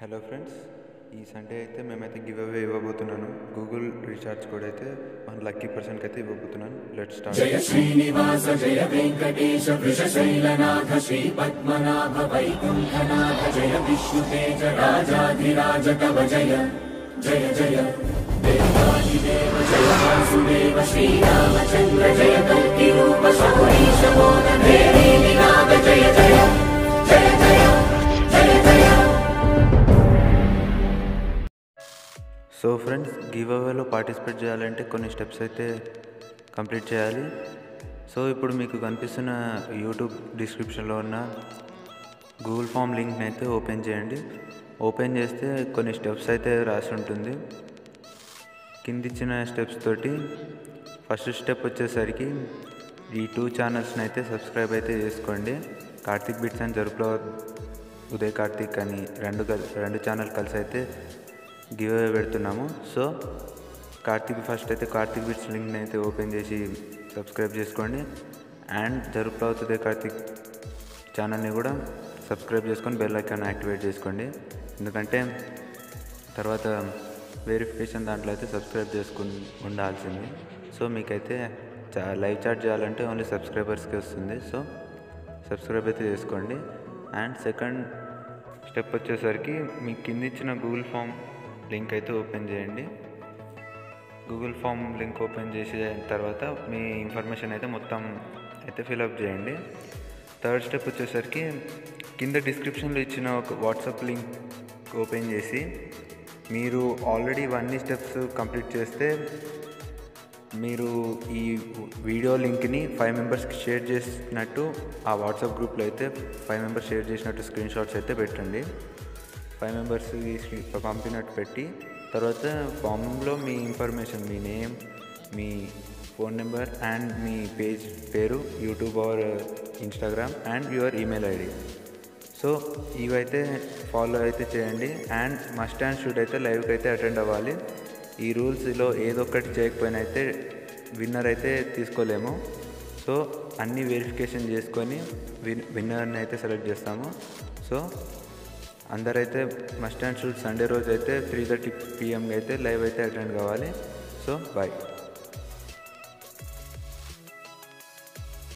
hello friends ఈ Sunday అయితే మేమైతే గివ్ అవే ఇవ్వబోతున్నాను గూగుల్ రీఛార్జ్ కోడ్ అయితే వన్ లక్కీ పర్సన్కి అయితే ఇవ్వబోతున్నాను లెట్ స్టార్ట్ జయ శ్రీనివాస జయ వెంకటేశ వృషశైలనాథ శ్రీ పద్మనాభ వైకుంఠనాథ జయ విష్ణుతేజ రాజాధిరాజ కవ జయ జయ జయ దేవాదిదేవ జయ వాసుదేవ శ్రీరామచంద్ర జయ కల్కి రూప శౌరీశ మోద దేవీ నినాద జయ జయ జయ జయ జయ జయ సో ఫ్రెండ్స్ గివ్ అవేలో పార్టిసిపేట్ చేయాలంటే కొన్ని స్టెప్స్ అయితే కంప్లీట్ చేయాలి సో ఇప్పుడు మీకు కనిపిస్తున్న యూట్యూబ్ డిస్క్రిప్షన్లో ఉన్న గూగుల్ ఫామ్ లింక్ని అయితే ఓపెన్ చేయండి ఓపెన్ చేస్తే కొన్ని స్టెప్స్ అయితే రాసి ఉంటుంది కింద ఇచ్చిన స్టెప్స్ తోటి ఫస్ట్ స్టెప్ వచ్చేసరికి ఈ టూ ఛానల్స్ని అయితే సబ్స్క్రైబ్ అయితే చేసుకోండి కార్తీక్ బిట్స్ అండ్ జరుపులో ఉదయ్ కార్తీక్ అని రెండు కల్ రెండు ఛానల్ కలిసి అయితే గివ్ అవే పెడుతున్నాము సో కార్తీక్ ఫస్ట్ అయితే కార్తీక్ బిట్స్ లింక్ని అయితే ఓపెన్ చేసి సబ్స్క్రైబ్ చేసుకోండి అండ్ జరుపులో ఉదయ్ కార్తీక్ ఛానల్ని కూడా సబ్స్క్రైబ్ చేసుకొని బెల్ ఐకాన్ యాక్టివేట్ చేసుకోండి ఎందుకంటే తర్వాత వెరిఫికేషన్ దాంట్లో అయితే సబ్స్క్రైబ్ చేసుకుని ఉండాల్సింది సో మీకైతే చా లైవ్ చాట్ చేయాలంటే ఓన్లీ సబ్స్క్రైబర్స్కి వస్తుంది సో సబ్స్క్రైబ్ అయితే చేసుకోండి అండ్ సెకండ్ స్టెప్ వచ్చేసరికి మీ కింద ఇచ్చిన గూగుల్ ఫామ్ లింక్ అయితే ఓపెన్ చేయండి గూగుల్ ఫామ్ లింక్ ఓపెన్ చేసిన తర్వాత మీ ఇన్ఫర్మేషన్ అయితే మొత్తం అయితే ఫిలప్ చేయండి థర్డ్ స్టెప్ వచ్చేసరికి కింద డిస్క్రిప్షన్లో ఇచ్చిన ఒక వాట్సాప్ లింక్ ఓపెన్ చేసి మీరు ఆల్రెడీ ఇవన్నీ స్టెప్స్ కంప్లీట్ చేస్తే మీరు ఈ వీడియో లింక్ని ఫైవ్ మెంబర్స్కి షేర్ చేసినట్టు ఆ వాట్సాప్ గ్రూప్లో అయితే ఫైవ్ మెంబర్స్ షేర్ చేసినట్టు స్క్రీన్ షాట్స్ అయితే పెట్టండి ఫైవ్ మెంబర్స్ పంపినట్టు పెట్టి తర్వాత ఫామ్లో మీ ఇన్ఫర్మేషన్ మీ నేమ్ మీ ఫోన్ నెంబర్ అండ్ మీ పేజ్ పేరు YouTube or Instagram and your email ID so ఇవైతే ఫాలో అయితే చేయండి అండ్ మస్ట్ అండ్ షుడ్ అయితే లైవ్కి అయితే అటెండ్ అవ్వాలి ఈ రూల్స్లో ఏదో ఒకటి చేయకపోయినా అయితే విన్నర్ అయితే తీసుకోలేము సో అన్ని వెరిఫికేషన్ చేసుకొని విన్ విన్నర్ని అయితే సెలెక్ట్ చేస్తాము సో అందరైతే మస్ట్ అండ్ షుడ్ సండే రోజు అయితే త్రీ థర్టీ పిఎంకి అయితే లైవ్ అయితే అటెండ్ కావాలి సో బాయ్